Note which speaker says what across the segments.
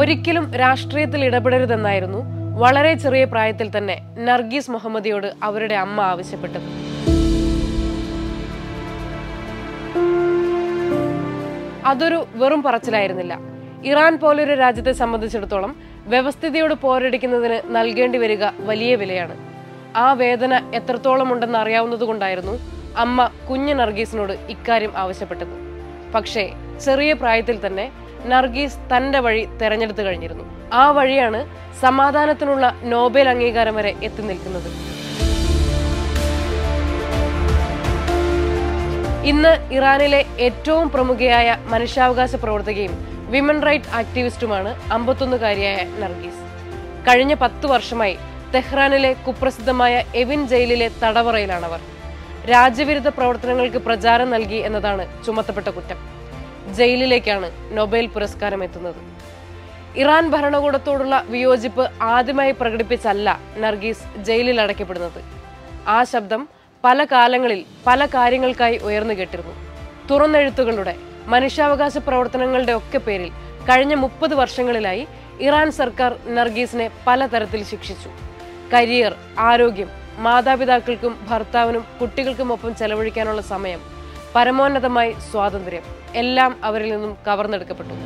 Speaker 1: ഒരിക്കലും രാഷ്ട്രീയത്തിൽ ഇടപെടരുതെന്നായിരുന്നു വളരെ ചെറിയ പ്രായത്തിൽ തന്നെ നർഗീസ് മുഹമ്മദിയോട് അവരുടെ അമ്മ ആവശ്യപ്പെട്ടത് അതൊരു വെറും പറച്ചിലായിരുന്നില്ല ഇറാൻ പോലൊരു രാജ്യത്തെ സംബന്ധിച്ചിടത്തോളം വ്യവസ്ഥിതിയോട് പോരടിക്കുന്നതിന് നൽകേണ്ടി വരിക വലിയ വിലയാണ് ആ വേദന എത്രത്തോളം ഉണ്ടെന്ന് അറിയാവുന്നതുകൊണ്ടായിരുന്നു അമ്മ കുഞ്ഞ് നർഗീസിനോട് ഇക്കാര്യം ആവശ്യപ്പെട്ടത് പക്ഷേ ചെറിയ പ്രായത്തിൽ തന്നെ നർഗീസ് തന്റെ വഴി തെരഞ്ഞെടുത്തു കഴിഞ്ഞിരുന്നു ആ വഴിയാണ് സമാധാനത്തിനുള്ള നോബൽ അംഗീകാരം വരെ എത്തി നിൽക്കുന്നത് ഇന്ന് ഇറാനിലെ ഏറ്റവും പ്രമുഖയായ മനുഷ്യാവകാശ പ്രവർത്തകയും വിമൻ റൈറ്റ് ആക്ടിവിസ്റ്റുമാണ് അമ്പത്തൊന്നുകാരിയായ നർഗീസ് കഴിഞ്ഞ പത്തു വർഷമായി തെഹ്റാനിലെ കുപ്രസിദ്ധമായ എവിൻ ജയിലിലെ തടവറയിലാണവർ രാജ്യവിരുദ്ധ പ്രവർത്തനങ്ങൾക്ക് പ്രചാരം നൽകി എന്നതാണ് ചുമത്തപ്പെട്ട കുറ്റം ജയിലിലേക്കാണ് നൊബേൽ പുരസ്കാരം എത്തുന്നത് ഇറാൻ ഭരണകൂടത്തോടുള്ള വിയോജിപ്പ് ആദ്യമായി പ്രകടിപ്പിച്ചല്ല നർഗീസ് ജയിലിൽ അടയ്ക്കപ്പെടുന്നത് ആ ശബ്ദം പല കാലങ്ങളിൽ പല കാര്യങ്ങൾക്കായി ഉയർന്നു കേട്ടിരുന്നു തുറന്നെഴുത്തുകളുടെ മനുഷ്യാവകാശ പ്രവർത്തനങ്ങളുടെ ഒക്കെ പേരിൽ കഴിഞ്ഞ മുപ്പത് വർഷങ്ങളിലായി ഇറാൻ സർക്കാർ നർഗീസിനെ പലതരത്തിൽ ശിക്ഷിച്ചു കരിയർ ആരോഗ്യം മാതാപിതാക്കൾക്കും ഭർത്താവിനും കുട്ടികൾക്കുമൊപ്പം ചെലവഴിക്കാനുള്ള സമയം പരമോന്നതമായി സ്വാതന്ത്ര്യം എല്ലാം അവരിൽ നിന്നും കവർന്നെടുക്കപ്പെട്ടു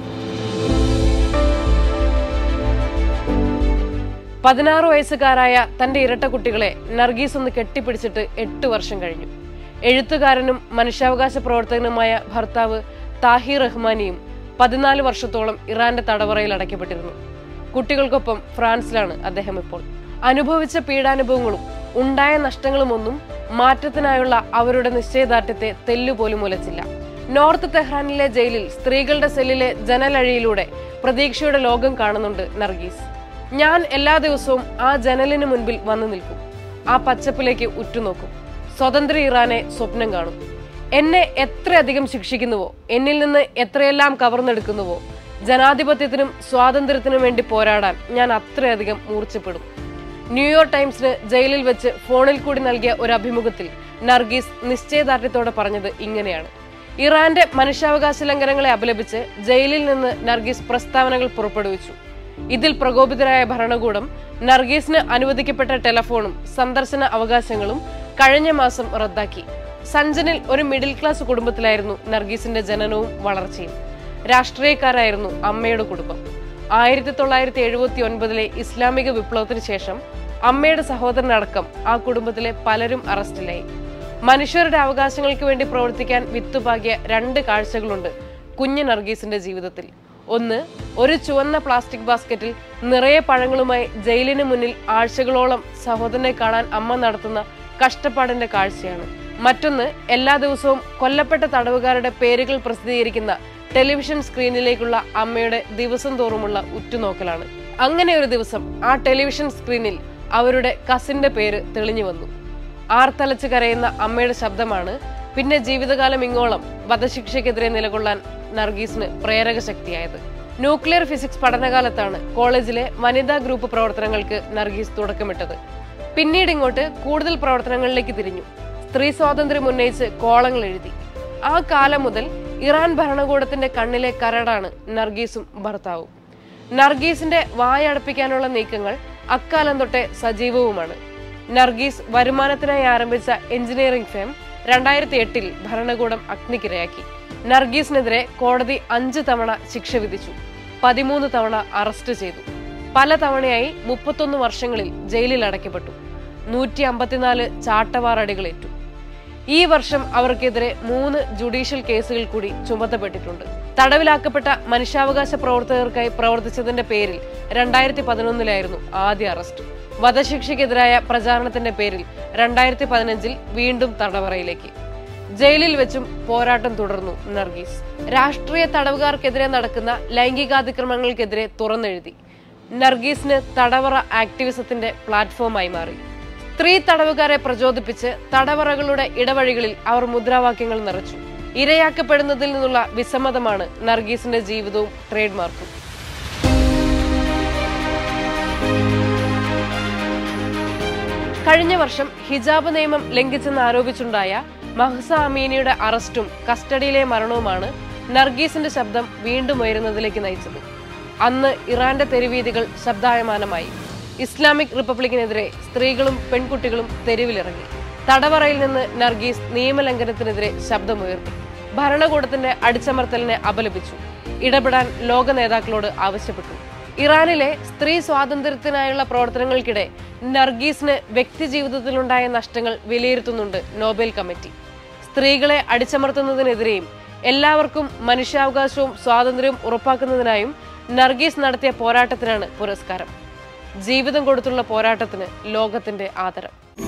Speaker 1: പതിനാറ് വയസ്സുകാരായ തന്റെ ഇരട്ട കുട്ടികളെ നർഗീസ് ഒന്ന് കെട്ടിപ്പിടിച്ചിട്ട് എട്ട് വർഷം കഴിഞ്ഞു എഴുത്തുകാരനും മനുഷ്യാവകാശ പ്രവർത്തകനുമായ ഭർത്താവ് താഹിർ റഹ്മാനിയും പതിനാല് വർഷത്തോളം ഇറാന്റെ തടവറയിൽ അടയ്ക്കപ്പെട്ടിരുന്നു കുട്ടികൾക്കൊപ്പം ഫ്രാൻസിലാണ് അദ്ദേഹം ഇപ്പോൾ അനുഭവിച്ച പീഡാനുഭവങ്ങളും ഉണ്ടായ നഷ്ടങ്ങളുമൊന്നും മാറ്റത്തിനായുള്ള അവരുടെ നിശ്ചയദാർഢ്യത്തെ തെല്ലുപോലും ഉലച്ചില്ല നോർത്ത് തെഹ്റാനിലെ ജയിലിൽ സ്ത്രീകളുടെ സെല്ലിലെ ജനലഴിയിലൂടെ പ്രതീക്ഷയുടെ ലോകം കാണുന്നുണ്ട് നർഗീസ് ഞാൻ എല്ലാ ദിവസവും ആ ജനലിന് മുൻപിൽ വന്നു നിൽക്കും ആ പച്ചപ്പിലേക്ക് ഉറ്റുനോക്കും സ്വതന്ത്ര ഇറാനെ സ്വപ്നം കാണും എന്നെ എത്രയധികം ശിക്ഷിക്കുന്നുവോ എന്നിൽ നിന്ന് എത്രയെല്ലാം കവർന്നെടുക്കുന്നുവോ ജനാധിപത്യത്തിനും സ്വാതന്ത്ര്യത്തിനും വേണ്ടി പോരാടാൻ ഞാൻ അത്രയധികം മൂർച്ചപ്പെടും ന്യൂയോർക്ക് ടൈംസിന് ജയിലിൽ വെച്ച് ഫോണിൽ കൂടി നൽകിയ ഒരു അഭിമുഖത്തിൽ നർഗീസ് നിശ്ചയദാർഢ്യത്തോടെ പറഞ്ഞത് ഇങ്ങനെയാണ് ഇറാന്റെ മനുഷ്യാവകാശ ലംഘനങ്ങളെ അപലപിച്ച് ജയിലിൽ നിന്ന് നർഗീസ് പ്രസ്താവനകൾ പുറപ്പെടുവിച്ചു ഇതിൽ പ്രകോപിതരായ ഭരണകൂടം നർഗീസിന് അനുവദിക്കപ്പെട്ട ടെലഫോണും സന്ദർശന അവകാശങ്ങളും കഴിഞ്ഞ മാസം റദ്ദാക്കി സഞ്ജനിൽ ഒരു മിഡിൽ ക്ലാസ് കുടുംബത്തിലായിരുന്നു നർഗീസിന്റെ ജനനവും വളർച്ചയും രാഷ്ട്രീയക്കാരായിരുന്നു അമ്മയുടെ കുടുംബം ആയിരത്തി തൊള്ളായിരത്തി എഴുപത്തി ഒൻപതിലെ ഇസ്ലാമിക വിപ്ലവത്തിന് ശേഷം അമ്മയുടെ സഹോദരനടക്കം ആ കുടുംബത്തിലെ പലരും അറസ്റ്റിലായി മനുഷ്യരുടെ അവകാശങ്ങൾക്ക് വേണ്ടി പ്രവർത്തിക്കാൻ വിത്തുപാകിയ രണ്ട് കാഴ്ചകളുണ്ട് കുഞ്ഞ് നർഗീസിന്റെ ജീവിതത്തിൽ ഒന്ന് ഒരു ചുവന്ന പ്ലാസ്റ്റിക് ബാസ്ക്കറ്റിൽ നിറയെ പഴങ്ങളുമായി ജയിലിന് മുന്നിൽ ആഴ്ചകളോളം സഹോദരനെ കാണാൻ അമ്മ നടത്തുന്ന കഷ്ടപ്പാടിന്റെ കാഴ്ചയാണ് മറ്റൊന്ന് എല്ലാ ദിവസവും കൊല്ലപ്പെട്ട തടവുകാരുടെ പേരുകൾ പ്രസിദ്ധീകരിക്കുന്ന ടെലിവിഷൻ സ്ക്രീനിലേക്കുള്ള അമ്മയുടെ ദിവസം തോറുമുള്ള ഉറ്റുനോക്കലാണ് അങ്ങനെ ഒരു ദിവസം ആ ടെലിവിഷൻ സ്ക്രീനിൽ അവരുടെ കസിന്റെ പേര് തെളിഞ്ഞു വന്നു ആർത്തലച്ച് കരയുന്ന അമ്മയുടെ ശബ്ദമാണ് പിന്നെ ജീവിതകാലം ഇങ്ങോളം വധശിക്ഷയ്ക്കെതിരെ നിലകൊള്ളാൻ നർഗീസിന് പ്രേരക ശക്തിയായത് ന്യൂക്ലിയർ ഫിസിക്സ് പഠനകാലത്താണ് കോളേജിലെ വനിതാ ഗ്രൂപ്പ് പ്രവർത്തനങ്ങൾക്ക് നർഗീസ് തുടക്കമിട്ടത് പിന്നീട് ഇങ്ങോട്ട് കൂടുതൽ പ്രവർത്തനങ്ങളിലേക്ക് തിരിഞ്ഞു സ്ത്രീ സ്വാതന്ത്ര്യം ഉന്നയിച്ച് കോളങ്ങൾ എഴുതി ആ കാലം മുതൽ ഇറാൻ ഭരണകൂടത്തിന്റെ കണ്ണിലെ കരടാണ് നർഗീസും ഭർത്താവും നർഗീസിന്റെ വായടപ്പിക്കാനുള്ള നീക്കങ്ങൾ അക്കാലം തൊട്ടേ സജീവവുമാണ് നർഗീസ് വരുമാനത്തിനായി ആരംഭിച്ച എഞ്ചിനീയറിംഗ് ഫേം രണ്ടായിരത്തി എട്ടിൽ ഭരണകൂടം അഗ്നിക്കിരയാക്കി നർഗീസിനെതിരെ കോടതി അഞ്ച് തവണ ശിക്ഷ വിധിച്ചു പതിമൂന്ന് തവണ അറസ്റ്റ് ചെയ്തു പല തവണയായി മുപ്പത്തൊന്ന് വർഷങ്ങളിൽ ജയിലിൽ അടയ്ക്കപ്പെട്ടു നൂറ്റി അമ്പത്തിനാല് ചാട്ടവാറടികളേറ്റു ഈ വർഷം അവർക്കെതിരെ മൂന്ന് ജുഡീഷ്യൽ കേസുകൾ കൂടി ചുമത്തപ്പെട്ടിട്ടുണ്ട് തടവിലാക്കപ്പെട്ട മനുഷ്യാവകാശ പ്രവർത്തകർക്കായി പ്രവർത്തിച്ചതിന്റെ പേരിൽ രണ്ടായിരത്തി പതിനൊന്നിലായിരുന്നു ആദ്യ അറസ്റ്റ് വധശിക്ഷയ്ക്കെതിരായ പ്രചാരണത്തിന്റെ പേരിൽ രണ്ടായിരത്തി പതിനഞ്ചിൽ വീണ്ടും തടവറയിലേക്ക് ജയിലിൽ വെച്ചും പോരാട്ടം തുടർന്നു നർഗീസ് രാഷ്ട്രീയ തടവുകാർക്കെതിരെ നടക്കുന്ന ലൈംഗികാതിക്രമങ്ങൾക്കെതിരെ തുറന്നെഴുതി നർഗീസിന് തടവറ ആക്ടിവിസത്തിന്റെ പ്ലാറ്റ്ഫോമായി മാറി സ്ത്രീ തടവുകാരെ പ്രചോദിപ്പിച്ച് തടവറകളുടെ ഇടവഴികളിൽ അവർ മുദ്രാവാക്യങ്ങൾ നിറച്ചു ഇരയാക്കപ്പെടുന്നതിൽ നിന്നുള്ള വിസമ്മതമാണ് നർഗീസിന്റെ ജീവിതവും ട്രേഡ് മാർക്കും കഴിഞ്ഞ വർഷം ഹിജാബ് നിയമം ലംഘിച്ചെന്ന് ആരോപിച്ചുണ്ടായ മഹ്സ അമീനിയുടെ അറസ്റ്റും കസ്റ്റഡിയിലെ മരണവുമാണ് നർഗീസിന്റെ ശബ്ദം വീണ്ടും ഉയരുന്നതിലേക്ക് നയിച്ചത് അന്ന് ഇറാന്റെ തെരുവീതികൾ ശബ്ദായമാനമായി ഇസ്ലാമിക് റിപ്പബ്ലിക്കിനെതിരെ സ്ത്രീകളും പെൺകുട്ടികളും തെരുവിലിറങ്ങി തടവറയിൽ നിന്ന് നർഗീസ് നിയമലംഘനത്തിനെതിരെ ശബ്ദമുയർത്തി ഭരണകൂടത്തിന്റെ അടിച്ചമർത്തലിനെ അപലപിച്ചു ഇടപെടാൻ ലോക നേതാക്കളോട് ആവശ്യപ്പെട്ടു ഇറാനിലെ സ്ത്രീ സ്വാതന്ത്ര്യത്തിനായുള്ള പ്രവർത്തനങ്ങൾക്കിടെ നർഗീസിന് വ്യക്തിജീവിതത്തിലുണ്ടായ നഷ്ടങ്ങൾ വിലയിരുത്തുന്നുണ്ട് നോബൽ കമ്മിറ്റി സ്ത്രീകളെ അടിച്ചമർത്തുന്നതിനെതിരെയും എല്ലാവർക്കും മനുഷ്യാവകാശവും സ്വാതന്ത്ര്യവും ഉറപ്പാക്കുന്നതിനായും നർഗീസ് നടത്തിയ പോരാട്ടത്തിനാണ് പുരസ്കാരം ജീവിതം കൊടുത്തുള്ള പോരാട്ടത്തിന് ലോകത്തിന്റെ ആദരം